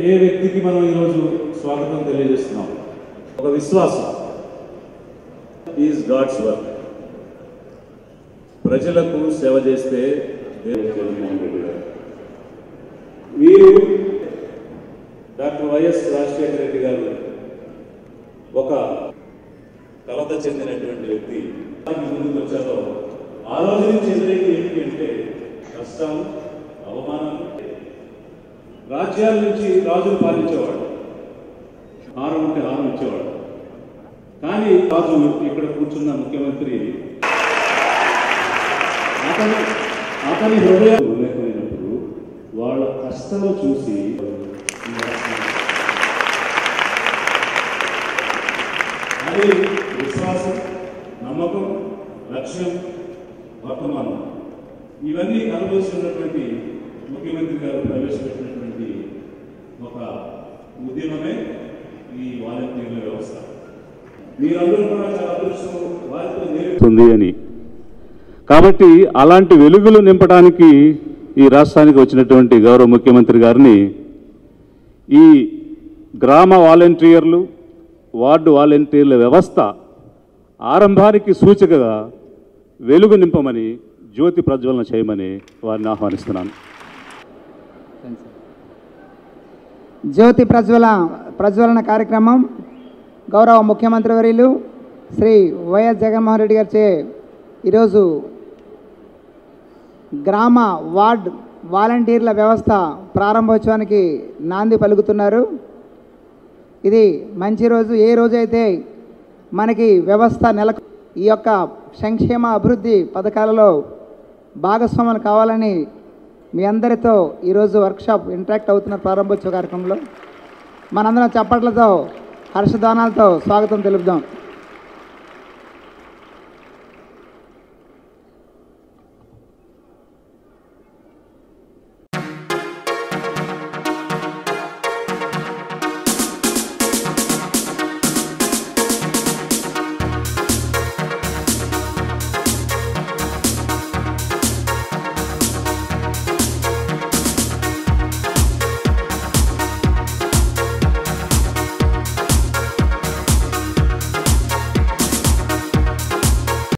ఏ వ్యక్తికి మనం ఈరోజు స్వాగతం తెలియజేస్తున్నాం ఒక విశ్వాసం ఈజ్ గాడ్స్ వర్క్ ప్రజలకు సేవ చేస్తే దేవుడు జగన్మోహన్ రెడ్డి గారు వీరు డాక్టర్ వైఎస్ రాజశేఖర రెడ్డి గారు ఒక కలత చెందినటువంటి వ్యక్తి దానికి ముందుకు వచ్చారో ఆ రోజు నుంచి ఎదురైంది ఏంటి అంటే కష్టాలు అవమానాలు రాజ్యాల నుంచి రాజులు పాలించేవాడు హారం ఉంటే హారం ఇచ్చేవాడు కానీ రాజు ఇక్కడ కూర్చున్న ముఖ్యమంత్రి అతని అతని హృదయం లేకపోయినప్పుడు వాళ్ళ కష్టాలు చూసి అది విశ్వాసం నమ్మకం లక్ష్యం వర్తమానం ఇవన్నీ కలబోస్తున్నటువంటి ముఖ్యమంత్రి గారు ప్రవేశపెట్టినటువంటి ఒక ఉద్యమమే ఈ వాలంటీర్ల వ్యవస్థ మీరందరూ కూడా చాలా అదృష్టం వారితో నేర్పు ఉంది అని కాబట్టి అలాంటి వెలుగులు నింపడానికి ఈ రాష్ట్రానికి వచ్చినటువంటి గౌరవ ముఖ్యమంత్రి గారిని ఈ గ్రామ వాలంటీర్లు వార్డు వాలంటీర్ల వ్యవస్థ ఆరంభానికి సూచికగా వెలుగు నింపమని జ్యోతి ప్రజ్వలన చేయమని వారిని ఆహ్వానిస్తున్నాను జ్యోతి ప్రజ్వల ప్రజ్వలన కార్యక్రమం గౌరవ ముఖ్యమంత్రి వర్యులు శ్రీ వైఎస్ జగన్మోహన్ రెడ్డి గారిచే ఈరోజు గ్రామ వార్డ్ వాలంటీర్ల వ్యవస్థ ప్రారంభోత్సవానికి నాంది పలుకుతున్నారు ఇది మంచి రోజు ఏ రోజైతే మనకి వ్యవస్థ నెలకు ఈ యొక్క సంక్షేమ అభివృద్ధి పథకాలలో భాగస్వాములు కావాలని మీ అందరితో ఈరోజు వర్క్షాప్ ఇంటరాక్ట్ అవుతున్న ప్రారంభోత్సవ కార్యక్రమంలో మనందరం చప్పట్లతో హర్షధ్వానాలతో స్వాగతం తెలుపుదాం